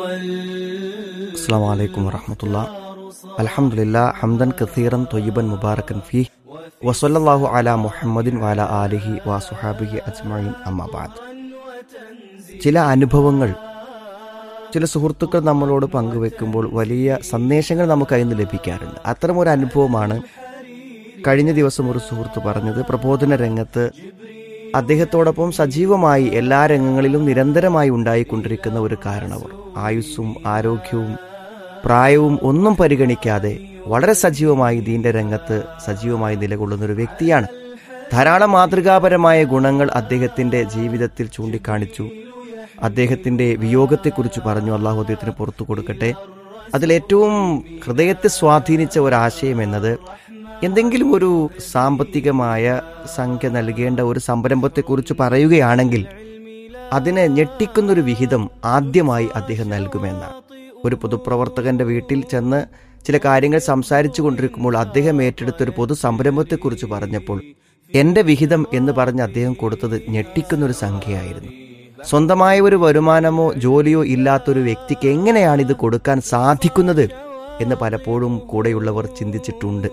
السلام عليكم ورحمة الله الحمد لله حمدا كثيرا طيبا مباركا فيه وصلى الله على محمد وعلى آله وصحابه أجمعين أما بعد ചില അനുഭവങ്ങൾ ചില സുഹൃത്തുക്കൾ നമ്മളോട് പങ്കുവെക്കുമ്പോൾ വലിയ സന്ദേശങ്ങൾ നമുക്ക് അതിൽ നിന്ന് ലഭിക്കാറുണ്ട് അത്തരമൊരു അനുഭവമാണ് കഴിഞ്ഞ ദിവസം ഒരു സുഹൃത്ത് പറഞ്ഞത് പ്രബോധന രംഗത്ത് അദ്ദേഹത്തോടൊപ്പം സജീവമായി എല്ലാ രംഗങ്ങളിലും നിരന്തരമായി ഉണ്ടായിക്കൊണ്ടിരിക്കുന്ന ഒരു കാരണവർ ആയുസ്സും ആരോഗ്യവും പ്രായവും ഒന്നും പരിഗണിക്കാതെ വളരെ സജീവമായി ദീന്റെ രംഗത്ത് സജീവമായി നിലകൊള്ളുന്ന ഒരു വ്യക്തിയാണ് ധാരാളം മാതൃകാപരമായ ഗുണങ്ങൾ അദ്ദേഹത്തിന്റെ ജീവിതത്തിൽ ചൂണ്ടിക്കാണിച്ചു അദ്ദേഹത്തിന്റെ വിയോഗത്തെക്കുറിച്ച് പറഞ്ഞു അള്ളാഹു അദ്ദേഹത്തിന് പുറത്തു കൊടുക്കട്ടെ അതിലേറ്റവും ഹൃദയത്തെ സ്വാധീനിച്ച ഒരാശയം എന്നത് എന്തെങ്കിലും ഒരു സാമ്പത്തികമായ സംഖ്യ നൽകേണ്ട ഒരു സംരംഭത്തെക്കുറിച്ച് പറയുകയാണെങ്കിൽ അതിനെ ഞെട്ടിക്കുന്നൊരു വിഹിതം ആദ്യമായി അദ്ദേഹം നൽകുമെന്നാണ് ഒരു പൊതുപ്രവർത്തകന്റെ വീട്ടിൽ ചെന്ന് ചില കാര്യങ്ങൾ സംസാരിച്ചു കൊണ്ടിരിക്കുമ്പോൾ അദ്ദേഹം ഏറ്റെടുത്ത ഒരു പൊതു സംരംഭത്തെക്കുറിച്ച് പറഞ്ഞപ്പോൾ എന്റെ വിഹിതം എന്ന് പറഞ്ഞ് അദ്ദേഹം കൊടുത്തത് ഞെട്ടിക്കുന്നൊരു സംഖ്യയായിരുന്നു സ്വന്തമായ ഒരു വരുമാനമോ ജോലിയോ ഇല്ലാത്തൊരു വ്യക്തിക്ക് എങ്ങനെയാണ് ഇത് കൊടുക്കാൻ സാധിക്കുന്നത് എന്ന് പലപ്പോഴും കൂടെയുള്ളവർ ചിന്തിച്ചിട്ടുണ്ട്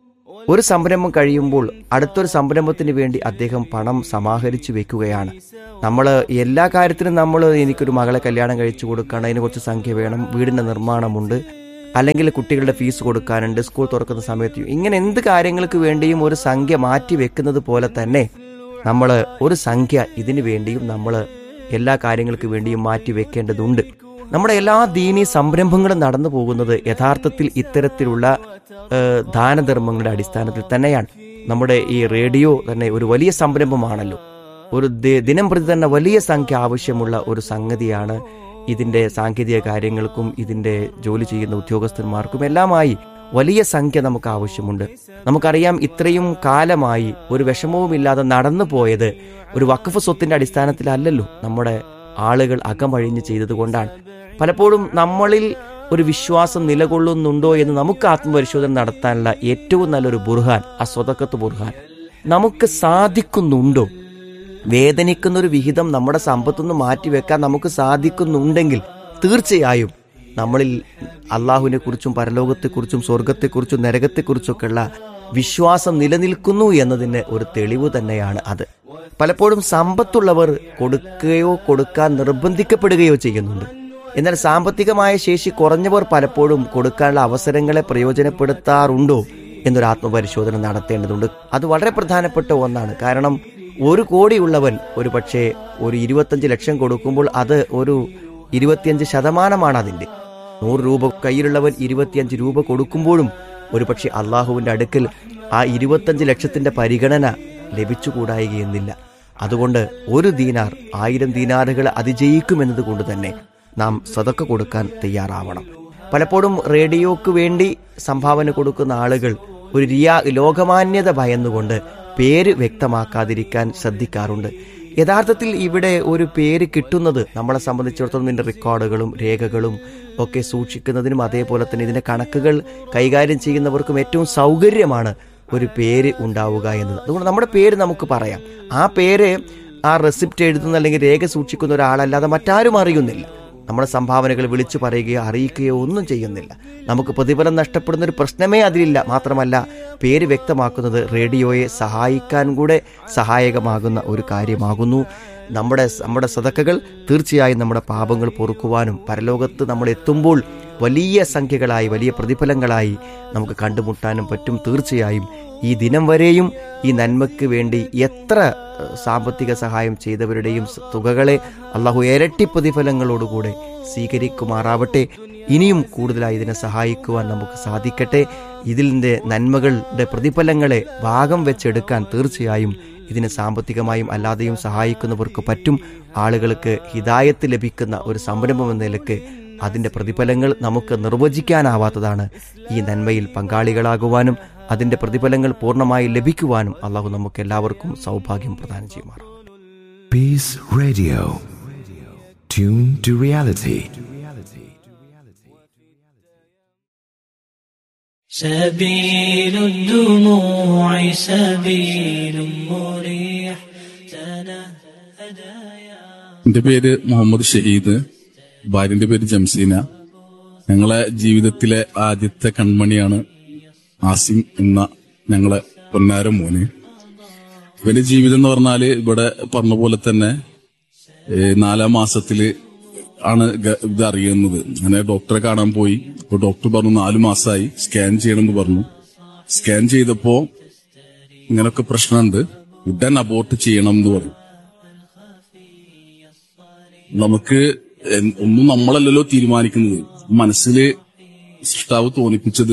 ഒരു സംരംഭം കഴിയുമ്പോൾ അടുത്തൊരു സംരംഭത്തിന് വേണ്ടി അദ്ദേഹം പണം സമാഹരിച്ചു വെക്കുകയാണ് നമ്മൾ എല്ലാ കാര്യത്തിനും നമ്മൾ എനിക്കൊരു മകളെ കല്യാണം കഴിച്ചു കൊടുക്കണം അതിന് കുറച്ച് സംഖ്യ വേണം വീടിന്റെ നിർമ്മാണമുണ്ട് അല്ലെങ്കിൽ കുട്ടികളുടെ ഫീസ് കൊടുക്കാനുണ്ട് സ്കൂൾ തുറക്കുന്ന സമയത്ത് ഇങ്ങനെ എന്ത് കാര്യങ്ങൾക്ക് വേണ്ടിയും ഒരു സംഖ്യ മാറ്റി വെക്കുന്നത് പോലെ തന്നെ നമ്മൾ ഒരു സംഖ്യ ഇതിനു വേണ്ടിയും നമ്മൾ എല്ലാ കാര്യങ്ങൾക്ക് വേണ്ടിയും മാറ്റി വെക്കേണ്ടതുണ്ട് നമ്മുടെ എല്ലാ ദീനീ സംരംഭങ്ങളും നടന്നു പോകുന്നത് യഥാർത്ഥത്തിൽ ഇത്തരത്തിലുള്ള ഏഹ്, ദാനധർമ്മങ്ങളുടെ അടിസ്ഥാനത്തിൽ തന്നെയാണ് നമ്മുടെ ഈ റേഡിയോ തന്നെ ഒരു വലിയ സംരംഭമാണല്ലോ ഒരു ദി- ദിനം പ്രതി തന്നെ വലിയ സംഖ്യ ആവശ്യമുള്ള ഒരു സംഗതിയാണ് ഇതിന്റെ സാങ്കേതിക കാര്യങ്ങൾക്കും ഇതിന്റെ ജോലി ചെയ്യുന്ന ഉദ്യോഗസ്ഥന്മാർക്കും എല്ലാമായി വലിയ സംഖ്യ നമുക്ക് ആവശ്യമുണ്ട് നമുക്കറിയാം ഇത്രയും കാലമായി ഒരു വിഷമവുമില്ലാതെ നടന്നു പോയത് ഒരു വഖഫ് സ്വത്തിന്റെ അടിസ്ഥാനത്തിലല്ലല്ലോ നമ്മുടെ ആളുകൾ അകമഴിഞ്ഞ് ചെയ്തതുകൊണ്ടാണ് പലപ്പോഴും നമ്മളിൽ ഒരു വിശ്വാസം നിലകൊള്ളുന്നുണ്ടോ എന്ന് നമുക്ക് ആത്മപരിശോധന നടത്താനുള്ള ഏറ്റവും നല്ലൊരു ബുർഹാൻ ആ സ്വതക്കത്ത് ബുർഹാൻ നമുക്ക് സാധിക്കുന്നുണ്ടോ വേദനിക്കുന്ന ഒരു വിഹിതം നമ്മുടെ സമ്പത്തുനിന്ന് മാറ്റിവെക്കാൻ നമുക്ക് സാധിക്കുന്നുണ്ടെങ്കിൽ തീർച്ചയായും നമ്മളിൽ അള്ളാഹുവിനെ കുറിച്ചും പരലോകത്തെക്കുറിച്ചും സ്വർഗത്തെക്കുറിച്ചും നരകത്തെക്കുറിച്ചൊക്കെയുള്ള വിശ്വാസം നിലനിൽക്കുന്നു എന്നതിന് ഒരു തെളിവ് തന്നെയാണ് അത് പലപ്പോഴും സമ്പത്തുള്ളവർ കൊടുക്കുകയോ കൊടുക്കാൻ നിർബന്ധിക്കപ്പെടുകയോ ചെയ്യുന്നുണ്ട് എന്നാൽ സാമ്പത്തികമായ ശേഷി കുറഞ്ഞവർ പലപ്പോഴും കൊടുക്കാനുള്ള അവസരങ്ങളെ പ്രയോജനപ്പെടുത്താറുണ്ടോ എന്നൊരു ആത്മപരിശോധന നടത്തേണ്ടതുണ്ട് അത് വളരെ പ്രധാനപ്പെട്ട ഒന്നാണ് കാരണം ഒരു കോടിയുള്ളവൻ ഒരു പക്ഷേ ഒരു ഇരുപത്തഞ്ച് ലക്ഷം കൊടുക്കുമ്പോൾ അത് ഒരു ഇരുപത്തിയഞ്ച് ശതമാനമാണ് അതിന്റെ നൂറ് രൂപ കയ്യിലുള്ളവൻ ഇരുപത്തിയഞ്ച് രൂപ കൊടുക്കുമ്പോഴും ഒരു പക്ഷേ അള്ളാഹുവിന്റെ അടുക്കൽ ആ ഇരുപത്തഞ്ച് ലക്ഷത്തിന്റെ പരിഗണന ലഭിച്ചുകൂടായികയെന്നില്ല അതുകൊണ്ട് ഒരു ദീനാർ ആയിരം ദീനാറുകൾ അതിജയിക്കുമെന്നത് കൊണ്ട് തന്നെ നാം സതക്ക കൊടുക്കാൻ തയ്യാറാവണം പലപ്പോഴും റേഡിയോക്ക് വേണ്ടി സംഭാവന കൊടുക്കുന്ന ആളുകൾ ഒരു റിയാ ലോകമാന്യത ഭയന്നുകൊണ്ട് പേര് വ്യക്തമാക്കാതിരിക്കാൻ ശ്രദ്ധിക്കാറുണ്ട് യഥാർത്ഥത്തിൽ ഇവിടെ ഒരു പേര് കിട്ടുന്നത് നമ്മളെ സംബന്ധിച്ചിടത്തോളം ഇതിന്റെ റെക്കോർഡുകളും രേഖകളും ഒക്കെ സൂക്ഷിക്കുന്നതിനും അതേപോലെ തന്നെ ഇതിന്റെ കണക്കുകൾ കൈകാര്യം ചെയ്യുന്നവർക്കും ഏറ്റവും സൗകര്യമാണ് ഒരു പേര് ഉണ്ടാവുക എന്നത് അതുകൊണ്ട് നമ്മുടെ പേര് നമുക്ക് പറയാം ആ പേര് ആ റെസിപ്റ്റ് എഴുതുന്ന അല്ലെങ്കിൽ രേഖ സൂക്ഷിക്കുന്ന ഒരാളല്ലാതെ മറ്റാരും അറിയുന്നില്ല നമ്മുടെ സംഭാവനകൾ വിളിച്ചു പറയുകയോ അറിയിക്കുകയോ ഒന്നും ചെയ്യുന്നില്ല നമുക്ക് പ്രതിഫലം നഷ്ടപ്പെടുന്ന ഒരു പ്രശ്നമേ അതിലില്ല മാത്രമല്ല പേര് വ്യക്തമാക്കുന്നത് റേഡിയോയെ സഹായിക്കാൻ കൂടെ സഹായകമാകുന്ന ഒരു കാര്യമാകുന്നു നമ്മുടെ നമ്മുടെ സതക്കകൾ തീർച്ചയായും നമ്മുടെ പാപങ്ങൾ പൊറുക്കുവാനും പരലോകത്ത് നമ്മൾ എത്തുമ്പോൾ വലിയ സംഖ്യകളായി വലിയ പ്രതിഫലങ്ങളായി നമുക്ക് കണ്ടുമുട്ടാനും പറ്റും തീർച്ചയായും ഈ ദിനം വരെയും ഈ നന്മയ്ക്ക് വേണ്ടി എത്ര ഏഹ്, സാമ്പത്തിക സഹായം ചെയ്തവരുടെയും സ- തുകകളെ അള്ളാഹു ഇരട്ടി പ്രതിഫലങ്ങളോടുകൂടെ സ്വീകരിക്കുമാറാവട്ടെ ഇനിയും കൂടുതലായി ഇതിനെ സഹായിക്കുവാൻ നമുക്ക് സാധിക്കട്ടെ ഇതിൻ്റെ നന്മകളുടെ പ്രതിഫലങ്ങളെ ഭാഗം വെച്ചെടുക്കാൻ തീർച്ചയായും ഇതിന് സാമ്പത്തികമായും അല്ലാതെയും സഹായിക്കുന്നവർക്ക് പറ്റും ആളുകൾക്ക് ഹിതായത്ത് ലഭിക്കുന്ന ഒരു സംരംഭം എന്ന നിലക്ക് അതിന്റെ പ്രതിഫലങ്ങൾ നമുക്ക് നിർവചിക്കാനാവാത്തതാണ് ഈ നന്മയിൽ പങ്കാളികളാകുവാനും അതിന്റെ പ്രതിഫലങ്ങൾ പൂർണ്ണമായി ലഭിക്കുവാനും അള്ളാഹു നമുക്ക് എല്ലാവർക്കും സൗഭാഗ്യം പ്രദാനം ചെയ്യുമാറാം Peace Radio. Tune to reality. سبيل الدموع سبيل مريح تنهدى يا എന്റെ പേര് മുഹമ്മദ് ഷഹീദ് ഭാര്യന്റെ പേര് ജംസീന ഞങ്ങളെ ജീവിതത്തിലെ ആദ്യത്തെ കൺമണിയാണ് ആസിം എന്ന ഞങ്ങളെ പൊന്നാര മോന് ഇവന്റെ ജീവിതം എന്ന് പറഞ്ഞാല് ഇവിടെ പറഞ്ഞ പോലെ തന്നെ ഏ, നാലാം മാസത്തില് ആണ് ഗ- ഇത് അറിയുന്നത് അങ്ങനെ ഡോക്ടറെ കാണാൻ പോയി അപ്പൊ ഡോക്ടർ പറഞ്ഞു നാലു മാസമായി സ്കാൻ ചെയ്യണമെന്ന് പറഞ്ഞു സ്കാൻ ചെയ്തപ്പോ ഇങ്ങനൊക്കെ പ്രശ്നമുണ്ട് ഉടൻ അബോർട്ട് ചെയ്യണം എന്ന് പറഞ്ഞു നമുക്ക് എൻ- ഒന്നും നമ്മളല്ലല്ലോ തീരുമാനിക്കുന്നത് മനസ്സില് സൃഷ്ടാവ് തോന്നിപ്പിച്ചത്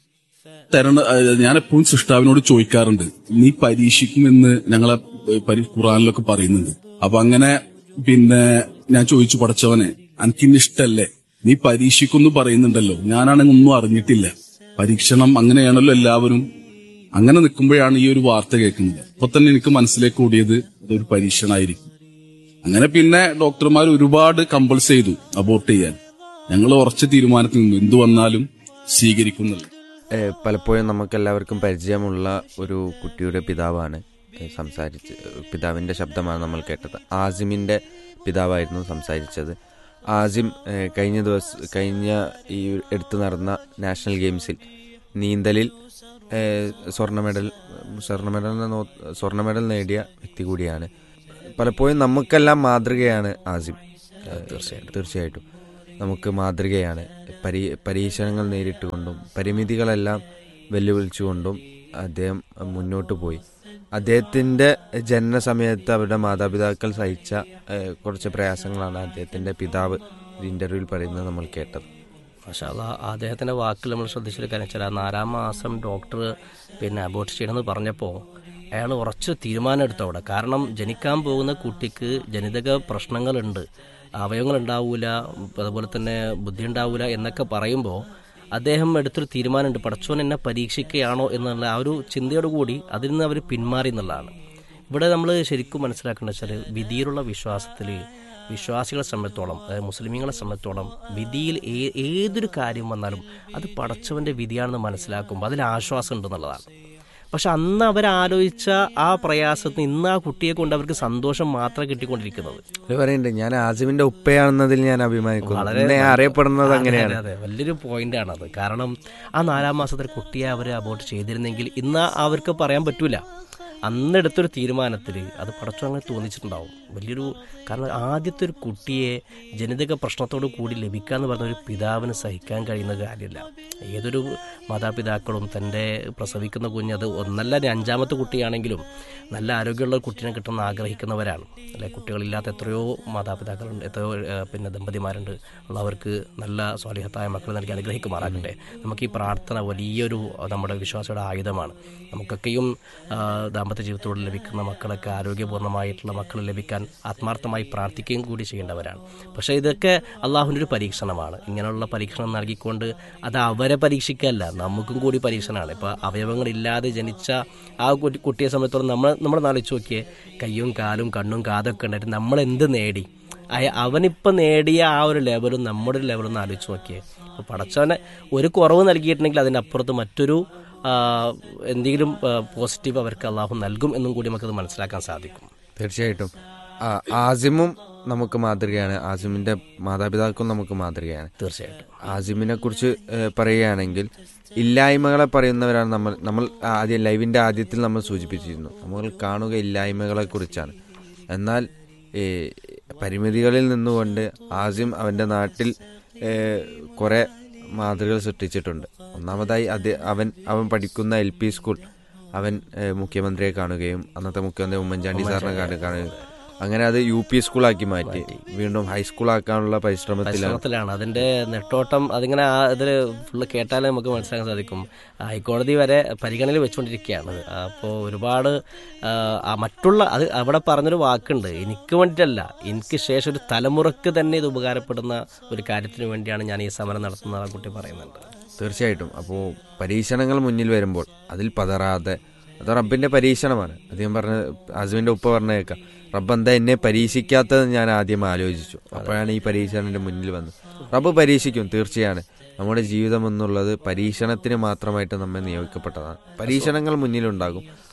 തരണ ഏഹ് ഞാൻ എപ്പോഴും സൃഷ്ടാവിനോട് ചോദിക്കാറുണ്ട് നീ പരീക്ഷിക്കുമെന്ന് ഞങ്ങളെ ഏഹ് പരി ഖുറാനിലൊക്കെ പറയുന്നുണ്ട് അപ്പൊ അങ്ങനെ പിന്നെ ഞാൻ ചോദിച്ചു പഠിച്ചവനെ എനിക്കിന്ന് ഇഷ്ടല്ലേ നീ പരീക്ഷിക്കുന്നു പറയുന്നുണ്ടല്ലോ ഞാനാണെങ്കിൽ ഒന്നും അറിഞ്ഞിട്ടില്ല പരീക്ഷണം അങ്ങനെയാണല്ലോ എല്ലാവരും അങ്ങനെ നിൽക്കുമ്പോഴാണ് ഈ ഒരു വാർത്ത കേൾക്കുന്നത് അപ്പൊ തന്നെ എനിക്ക് മനസ്സിലേക്ക് ഓടിയത് അതൊരു പരീക്ഷണമായിരിക്കും അങ്ങനെ പിന്നെ ഡോക്ടർമാർ ഒരുപാട് കമ്പൾസ് ചെയ്തു അബോർട്ട് ചെയ്യാൻ ഞങ്ങൾ ഉറച്ച തീരുമാനത്തിൽ നിന്നു എന്തു വന്നാലും സ്വീകരിക്കുന്നില്ല ഏഹ് പലപ്പോഴും നമുക്കെല്ലാവർക്കും പരിചയമുള്ള ഒരു കുട്ടിയുടെ പിതാവാണ് ഏഹ് സംസാരിച്ച് പിതാവിൻ്റെ ശബ്ദമാണ് നമ്മൾ കേട്ടത് ആസിമിൻ്റെ പിതാവായിരുന്നു സംസാരിച്ചത് ആസിം ഏഹ് കഴിഞ്ഞ ദിവസം കഴിഞ്ഞ ഈ എടുത്തു നടന്ന നാഷണൽ ഗെയിംസിൽ നീന്തലിൽ ഏഹ് സ്വർണ്ണ മെഡൽ സ്വർണ്ണ മെഡൽ നോ- സ്വർണ്ണ മെഡൽ നേടിയ വ്യക്തി കൂടിയാണ് പലപ്പോഴും നമുക്കെല്ലാം മാതൃകയാണ് ആസിം തീർച്ചയായിട്ടും തീർച്ചയായിട്ടും നമുക്ക് മാതൃകയാണ് പരീ പരീക്ഷണങ്ങൾ നേരിട്ടുകൊണ്ടും പരിമിതികളെല്ലാം വെല്ലുവിളിച്ചുകൊണ്ടും അദ്ദേഹം മുന്നോട്ട് പോയി അദ്ദേഹത്തിൻ്റെ ജനന സമയത്ത് അവരുടെ മാതാപിതാക്കൾ സഹിച്ച ഏഹ്, കുറച്ച് പ്രയാസങ്ങളാണ് അദ്ദേഹത്തിൻ്റെ പിതാവ് ഒരു ഇൻ്റർവ്യൂവിൽ പറയുന്നത് നമ്മൾ കേട്ടത് പക്ഷേ അത് അദ്ദേഹത്തിൻ്റെ വാക്കിൽ നമ്മൾ ശ്രദ്ധിച്ചൊരു കാര്യം വെച്ചാൽ ആ നാലാം മാസം ഡോക്ടർ പിന്നെ അബോർട്ട് ചെയ്യണമെന്ന് പറഞ്ഞപ്പോൾ അയാൾ ഉറച്ച് തീരുമാനം എടുത്തു അവിടെ കാരണം ജനിക്കാൻ പോകുന്ന കുട്ടിക്ക് ജനിതക പ്രശ്നങ്ങളുണ്ട് അവയവങ്ങൾ ഉണ്ടാവൂല അതുപോലെ തന്നെ ബുദ്ധി ഉണ്ടാവൂല എന്നൊക്കെ പറയുമ്പോൾ അദ്ദേഹം എടുത്തൊരു തീരുമാനമുണ്ട് പടച്ചോൻ എന്നെ പരീക്ഷിക്കുകയാണോ എന്നുള്ള ആ ഒരു ചിന്തയോടുകൂടി അതിൽ നിന്ന് അവർ പിന്മാറി എന്നുള്ളതാണ് ഇവിടെ നമ്മൾ ശരിക്കും മനസ്സിലാക്കേണ്ടത് വെച്ചാൽ വിധിയിലുള്ള വിശ്വാസത്തിൽ വിശ്വാസികളെ സംബന്ധിച്ചോളം അതായത് മുസ്ലിമീങ്ങളെ സംബന്ധിച്ചോളം വിധിയിൽ ഏ- ഏതൊരു കാര്യം വന്നാലും അത് പടച്ചവന്റെ വിധിയാണെന്ന് മനസ്സിലാക്കുമ്പോൾ അതിൽ ആശ്വാസം ഉണ്ടെന്നുള്ളതാണ് പക്ഷെ അന്ന് അവർ ആലോചിച്ച ആ പ്രയാസത്തിന് ഇന്ന് ആ കുട്ടിയെ കൊണ്ട് അവർക്ക് സന്തോഷം മാത്രം കിട്ടിക്കൊണ്ടിരിക്കുന്നത് ഇത് പറയുന്നുണ്ട് ഞാൻ ആസിമിന്റെ ഉപ്പയാണെന്നതിൽ ഞാൻ അഭിമാനിക്കുന്നു എന്നെ അറിയപ്പെടുന്നത് അങ്ങനെയാണ് അതെ, അതെ വലിയൊരു പോയിന്റ് ആണത് കാരണം ആ നാലാം മാസത്തിൽ കുട്ടിയെ അവർ അബോർട്ട് ചെയ്തിരുന്നെങ്കിൽ ഇന്ന് അവർക്ക് പറയാൻ പറ്റൂല അന്ന് എടുത്തൊരു തീരുമാനത്തിൽ അത് പടച്ചു അങ്ങനെ തോന്നിച്ചിട്ടുണ്ടാവും വലിയൊരു കാരണം ആദ്യത്തെ ഒരു കുട്ടിയെ ജനിതക പ്രശ്നത്തോട് കൂടി ലഭിക്കുക എന്ന് പറഞ്ഞ ഒരു പിതാവിന് സഹിക്കാൻ കഴിയുന്ന കാര്യമല്ല ഏതൊരു മാതാപിതാക്കളും തൻ്റെ പ്രസവിക്കുന്ന കുഞ്ഞ് അത് ഒന്നല്ല ഇനി അഞ്ചാമത്തെ കുട്ടിയാണെങ്കിലും നല്ല ആരോഗ്യമുള്ള ഒരു കുട്ടീനെ കിട്ടണമെന്ന് ആഗ്രഹിക്കുന്നവരാണ് അല്ലെ കുട്ടികളില്ലാത്ത എത്രയോ മാതാപിതാക്കളുണ്ട് എത്രയോ ഏഹ്, പിന്നെ ദമ്പതിമാരുണ്ട് ഉള്ളവർക്ക് നല്ല സ്വാലിഹത്തായ മക്കളെ നൽകി അനുഗ്രഹിക്കുമാറാകട്ടെ നമുക്ക് ഈ പ്രാർത്ഥന വലിയൊരു നമ്മുടെ വിശ്വാസയുടെ ആയുധമാണ് നമുക്കൊക്കെയും ആ, ദാമ്പത്യ ജീവിതത്തോട് ലഭിക്കുന്ന മക്കളൊക്കെ ആരോഗ്യപൂർണ്ണമായിട്ടുള്ള മക്കൾ ലഭിക്കാൻ ആത്മാർത്ഥമായി പ്രാർത്ഥിക്കുകയും കൂടി ചെയ്യേണ്ടവരാണ് പക്ഷേ ഇതൊക്കെ അള്ളാഹുവിൻ്റെ ഒരു പരീക്ഷണമാണ് ഇങ്ങനെയുള്ള പരീക്ഷണം നൽകിക്കൊണ്ട് അത് അവരെ പരീക്ഷിക്കല്ല നമുക്കും കൂടി പരീക്ഷണമാണ് ഇപ്പോൾ അവയവങ്ങളില്ലാതെ ജനിച്ച ആ കുട്ടി- കുട്ടിയെ സംബന്ധിച്ചോളം നമ്മൾ നമ്മൾ നാളിച്ച് നോക്കിയേ കയ്യും കാലും കണ്ണും കാതൊക്കെ ഉണ്ടായിട്ട് നമ്മൾ എന്ത് നേടി അയ- അവനിപ്പം നേടിയ ആ ഒരു ലെവലും നമ്മുടെ ഒരു ലെവലും ഒന്ന് ആലോചിച്ച് നോക്കിയേ അപ്പോൾ പടച്ചവനെ ഒരു കുറവ് നൽകിയിട്ടുണ്ടെങ്കിൽ അതിൻ്റെ അപ്പുറത്ത് മറ്റൊരു ആ, എന്തെങ്കിലും പോസിറ്റീവ് അവർക്ക് അള്ളാഹു നൽകും എന്നും കൂടി നമുക്കത് മനസ്സിലാക്കാൻ സാധിക്കും തീർച്ചയായിട്ടും ആ, ആസിമും നമുക്ക് മാതൃകയാണ് ആസിമിന്റെ മാതാപിതാക്കളും നമുക്ക് മാതൃകയാണ് തീർച്ചയായിട്ടും ആസിമിനെ കുറിച്ച് ഏഹ്, പറയുകയാണെങ്കിൽ ഇല്ലായ്മകളെ പറയുന്നവരാണ് നമ്മൾ നമ്മൾ ആദ്യം ലൈവിന്റെ ആദ്യത്തിൽ നമ്മൾ സൂചിപ്പിച്ചിരുന്നു നമ്മൾ കാണുക ഇല്ലായ്മകളെ കുറിച്ചാണ് എന്നാൽ ഈ പരിമിതികളിൽ നിന്നുകൊണ്ട് ആസിം അവന്റെ നാട്ടിൽ ഏഹ്, കുറെ മാതൃകകൾ സൃഷ്ടിച്ചിട്ടുണ്ട് ഒന്നാമതായി അത് അവൻ അവൻ പഠിക്കുന്ന എൽ പി സ്കൂൾ അവൻ ഏഹ്, മുഖ്യമന്ത്രിയെ കാണുകയും അന്നത്തെ മുഖ്യമന്ത്രി ഉമ്മൻചാണ്ടി സാറിനെ കാണു- കാണുകയും അങ്ങനെ അത് യു പി സ്കൂളാക്കി മാറ്റി വീണ്ടും ഹൈസ്കൂളാക്കാനുള്ള പരിശ്രമത്തിലാണ് പരിശ്രമത്തിലാണ് അതിന്റെ നെട്ടോട്ടം അതിങ്ങനെ ആ ഇതിൽ ഫുള്ള് കേട്ടാലേ നമുക്ക് മനസ്സിലാക്കാൻ സാധിക്കും ഹൈക്കോടതി വരെ പരിഗണനയിൽ വെച്ചുകൊണ്ടിരിക്കുകയാണ് അപ്പോൾ ഒരുപാട് ആ, ആ മറ്റുള്ള അത് അവിടെ പറഞ്ഞൊരു വാക്കുണ്ട് എനിക്ക് വേണ്ടിയിട്ടല്ല എനിക്ക് ശേഷം ഒരു തലമുറക്ക് തന്നെ ഇത് ഉപകാരപ്പെടുന്ന ഒരു കാര്യത്തിന് വേണ്ടിയാണ് ഞാൻ ഈ സമരം നടത്തുന്ന ആ കുട്ടി പറയുന്നുണ്ട് തീർച്ചയായിട്ടും അപ്പോൾ പരീക്ഷണങ്ങൾ മുന്നിൽ വരുമ്പോൾ അതിൽ പതറാതെ അത് റബ്ബിന്റെ പരീക്ഷണമാണ് അദ്ദേഹം പറഞ്ഞ അസുവിന്റെ ഉപ്പ പറഞ്ഞേക്കാം റബ്ബ് എന്താ എന്നെ പരീക്ഷിക്കാത്തത് ഞാൻ ആദ്യം ആലോചിച്ചു അപ്പോഴാണ് ഈ പരീക്ഷണം എൻ്റെ മുന്നിൽ വന്നത് റബ്ബ് പരീക്ഷിക്കും തീർച്ചയാണ് നമ്മുടെ ജീവിതം എന്നുള്ളത് പരീക്ഷണത്തിന് മാത്രമായിട്ട് നമ്മെ നിയോഗിക്കപ്പെട്ടതാണ് പരീക്ഷണങ്ങൾ മുന്നിലുണ്ടാകും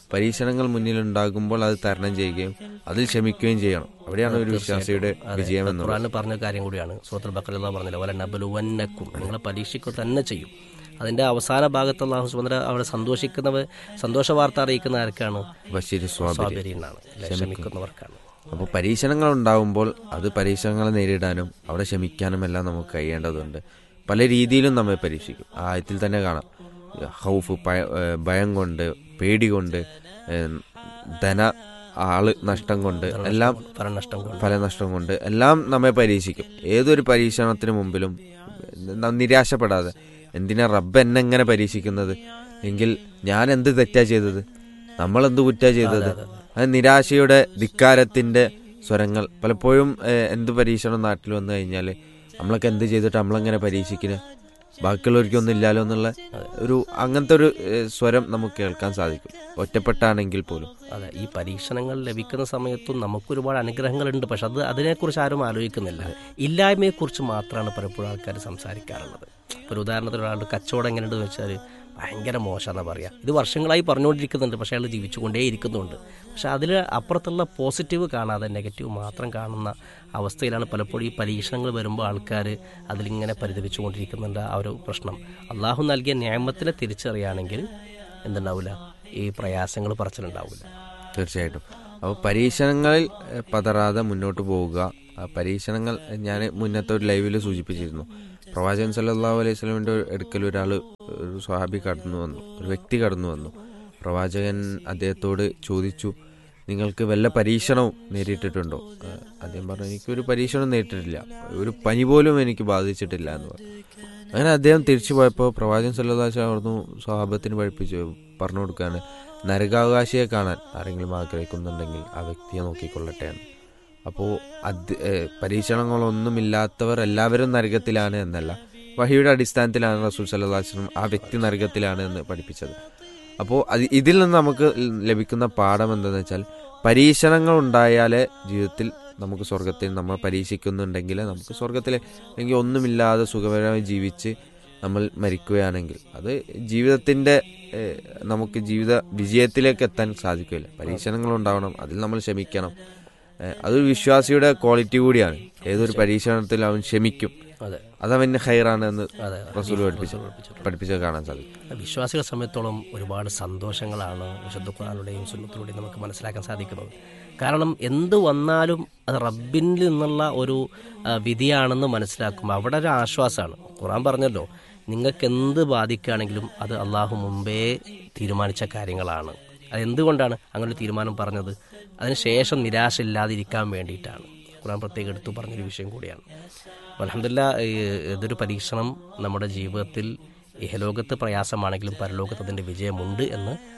പരീക്ഷണങ്ങൾ മുന്നിലുണ്ടാകുമ്പോൾ അത് തരണം ചെയ്യുകയും അതിൽ ക്ഷമിക്കുകയും ചെയ്യണം അവിടെയാണ് ഒരു വിശ്വാസിയുടെ വിജയം എന്നുള്ളത് ഖുറാനിൽ പറഞ്ഞ കാര്യം കൂടിയാണ് സൂറത്തുൽ ബക്കറ പറഞ്ഞില്ല പോലെ നബലുവന്നക്കും നിങ്ങളെ പരീക്ഷിക്കുക തന്നെ ചെയ്യും അതിന്റെ അവസാന ഭാഗത്ത് അള്ളാഹു സുബന്ധ അവിടെ സന്തോഷിക്കുന്നവർ സന്തോഷ വാർത്ത അറിയിക്കുന്ന ആർക്കാണ് ബഷീർ സ്വാബിരി സ്വാബരീനാണ് ക്ഷമിക്കുന്നവർക്കാണ് അപ്പോൾ പരീക്ഷണങ്ങൾ ഉണ്ടാകുമ്പോൾ അത് പരീക്ഷണങ്ങളെ നേരിടാനും അവിടെ ക്ഷമിക്കാനും എല്ലാം നമുക്ക് കഴിയേണ്ടതുണ്ട് പല രീതിയിലും നമ്മെ പരീക്ഷിക്കും ആ ആയത്തിൽ തന്നെ കാണാം ഹൗഫ് പയ- ഏഹ് ഭയം കൊണ്ട് പേടി കൊണ്ട് ഏഹ് ധന ആള് നഷ്ടം കൊണ്ട് എല്ലാം ഫലനഷ്ടം കൊണ്ട് ഫലനഷ്ടം കൊണ്ട് എല്ലാം നമ്മെ പരീക്ഷിക്കും ഏതൊരു പരീക്ഷണത്തിന് മുമ്പിലും ന- നിരാശപ്പെടാതെ എന്തിനാ റബ്ബ് എന്നെ എങ്ങനെ പരീക്ഷിക്കുന്നത് എങ്കിൽ ഞാൻ എന്ത് തെറ്റാ ചെയ്തത് നമ്മൾ എന്ത് കുറ്റാ ചെയ്തത് അത് നിരാശയുടെ ധിക്കാരത്തിന്റെ സ്വരങ്ങൾ പലപ്പോഴും ഏഹ്, എന്ത് പരീക്ഷണം നാട്ടിൽ വന്നു കഴിഞ്ഞാൽ നമ്മളൊക്കെ എന്ത് ചെയ്തിട്ട് നമ്മളെങ്ങനെ പരീക്ഷിക്കുന്നത് ബാക്കിയുള്ളവർക്കൊന്നും ഇല്ലാലോ എന്നുള്ള ഒരു അങ്ങനത്തെ ഒരു ഏഹ്, സ്വരം നമുക്ക് കേൾക്കാൻ സാധിക്കും ഒറ്റപ്പെട്ടാണെങ്കിൽ പോലും അതെ ഈ പരീക്ഷണങ്ങൾ ലഭിക്കുന്ന സമയത്തും നമുക്ക് ഒരുപാട് അനുഗ്രഹങ്ങളുണ്ട് പക്ഷെ അത് അതിനെക്കുറിച്ച് ആരും ആലോചിക്കുന്നില്ല ഇല്ലായ്മയെക്കുറിച്ച് മാത്രമാണ് പലപ്പോഴും ആൾക്കാർ സംസാരിക്കാറുള്ളത് ഇപ്പോൾ ഒരു ഉദാഹരണത്തിന് ഒരാളുടെ കച്ചവടം എങ്ങനെയുണ്ടെന്ന് വെച്ചാൽ ഭയങ്കര മോശമെന്നാണ് പറയുക ഇത് വർഷങ്ങളായി പറഞ്ഞുകൊണ്ടിരിക്കുന്നുണ്ട് പക്ഷേ അയാൾ ജീവിച്ചുകൊണ്ടേ ഇരിക്കുന്നുണ്ട് പക്ഷെ അതിൽ അപ്പുറത്തുള്ള പോസിറ്റീവ് കാണാതെ നെഗറ്റീവ് മാത്രം കാണുന്ന അവസ്ഥയിലാണ് പലപ്പോഴും ഈ പരീക്ഷണങ്ങൾ വരുമ്പോൾ ആൾക്കാർ അതിലിങ്ങനെ പരിതപിച്ചുകൊണ്ടിരിക്കുന്നുണ്ട് ആ ഒരു പ്രശ്നം അള്ളാഹു നൽകിയ നിയമത്തിനെ തിരിച്ചറിയുകയാണെങ്കിൽ എന്തുണ്ടാവില്ല ഈ പ്രയാസങ്ങൾ പറച്ചിലുണ്ടാവില്ല തീർച്ചയായിട്ടും അപ്പോൾ പരീക്ഷണങ്ങളിൽ ഏഹ്, പതറാതെ മുന്നോട്ട് പോവുക ആ പരീക്ഷണങ്ങൾ ഞാൻ മുന്നത്തെ ഒരു ലൈവിൽ സൂചിപ്പിച്ചിരുന്നു പ്രവാചകൻ സല്ലല്ലാഹു അലൈഹി സ്വലമിൻ്റെ അടുക്കൽ ഒരാൾ ഒരു സ്വഹാബി കടന്നു വന്നു ഒരു വ്യക്തി കടന്നു വന്നു പ്രവാചകൻ അദ്ദേഹത്തോട് ചോദിച്ചു നിങ്ങൾക്ക് വല്ല പരീക്ഷണവും നേരിട്ടിട്ടുണ്ടോ ഏഹ്, അദ്ദേഹം പറഞ്ഞു എനിക്കൊരു പരീക്ഷണം നേരിട്ടിട്ടില്ല ഒരു പനി പോലും എനിക്ക് ബാധിച്ചിട്ടില്ല എന്ന് പറഞ്ഞു അങ്ങനെ അദ്ദേഹം തിരിച്ചു പോയപ്പോൾ പ്രവാചകൻ സല്ലല്ലാഹു അലൈഹി വസല്ലം അവിടുന്ന് സ്വഹാബത്തിന് പഠിപ്പിച്ചു പറഞ്ഞു കൊടുക്കുകയാണ് നരകാവകാശിയെ കാണാൻ ആരെങ്കിലും ആഗ്രഹിക്കുന്നുണ്ടെങ്കിൽ ആ വ്യക്തിയെ നോക്കിക്കൊള്ളട്ടെ എന്ന് അപ്പോൾ അത് ഏഹ് പരീക്ഷണങ്ങളൊന്നുമില്ലാത്തവർ എല്ലാവരും നരകത്തിലാണ് എന്നല്ല വഹിയുടെ അടിസ്ഥാനത്തിലാണ് റസൂൽ സല്ലല്ലാഹു അലൈഹി വസല്ലം ആ വ്യക്തി നരകത്തിലാണ് എന്ന് പഠിപ്പിച്ചത് അപ്പോൾ അത് ഇതിൽ നിന്ന് നമുക്ക് ലഭിക്കുന്ന പാഠം എന്താണെന്ന് വെച്ചാൽ പരീക്ഷണങ്ങൾ ഉണ്ടായാലേ ജീവിതത്തിൽ നമുക്ക് സ്വർഗത്തിൽ നമ്മൾ പരീക്ഷിക്കുന്നുണ്ടെങ്കിൽ നമുക്ക് സ്വർഗത്തിൽ അല്ലെങ്കിൽ ഒന്നുമില്ലാതെ സുഖകരമായി ജീവിച്ച് നമ്മൾ മരിക്കുകയാണെങ്കിൽ അത് ജീവിതത്തിൻ്റെ ഏഹ്, നമുക്ക് ജീവിത വിജയത്തിലേക്ക് എത്താൻ സാധിക്കില്ല പരീക്ഷണങ്ങൾ ഉണ്ടാവണം അതിൽ നമ്മൾ ക്ഷമിക്കണം ഏഹ്, അതൊരു വിശ്വാസിയുടെ ക്വാളിറ്റി കൂടിയാണ് ഏതൊരു പരീക്ഷണത്തിൽ അവൻ ക്ഷമിക്കും അതെ അതവന് ഹൈറാണ് എന്ന് അതെ റസൂൽ പഠിപ്പിച്ചു പഠിപ്പിച്ചത് കാണാൻ സാധിക്കും വിശ്വാസികളെ സംബന്ധിച്ചോളം ഒരുപാട് സന്തോഷങ്ങളാണ് വിശുദ്ധ ഖുറാനുടെയും സുന്നത്തിലൂടെയും നമുക്ക് മനസ്സിലാക്കാൻ സാധിക്കുന്നത് കാരണം എന്ത് വന്നാലും അത് റബ്ബിൽ നിന്നുള്ള ഒരു ആ, വിധിയാണെന്ന് മനസ്സിലാക്കുമ്പോൾ അവിടെ ഒരു ആശ്വാസമാണ് ഖുറാൻ പറഞ്ഞല്ലോ നിങ്ങൾക്ക് എന്ത് ബാധിക്കുകയാണെങ്കിലും അത് അള്ളാഹു മുമ്പേ തീരുമാനിച്ച കാര്യങ്ങളാണ് അത് എന്തുകൊണ്ടാണ് അങ്ങനെ ഒരു തീരുമാനം പറഞ്ഞത് അതിനുശേഷം നിരാശ ഇല്ലാതിരിക്കാൻ വേണ്ടിയിട്ടാണ് ഖുറാൻ പ്രത്യേകം എടുത്തു പറഞ്ഞൊരു വിഷയം കൂടിയാണ് അലഹമില്ല ഇതൊരു പരീക്ഷണം നമ്മുടെ ജീവിതത്തിൽ ഇഹലോകത്ത് പ്രയാസമാണെങ്കിലും പരലോകത്ത് അതിൻ്റെ വിജയമുണ്ട് എന്ന്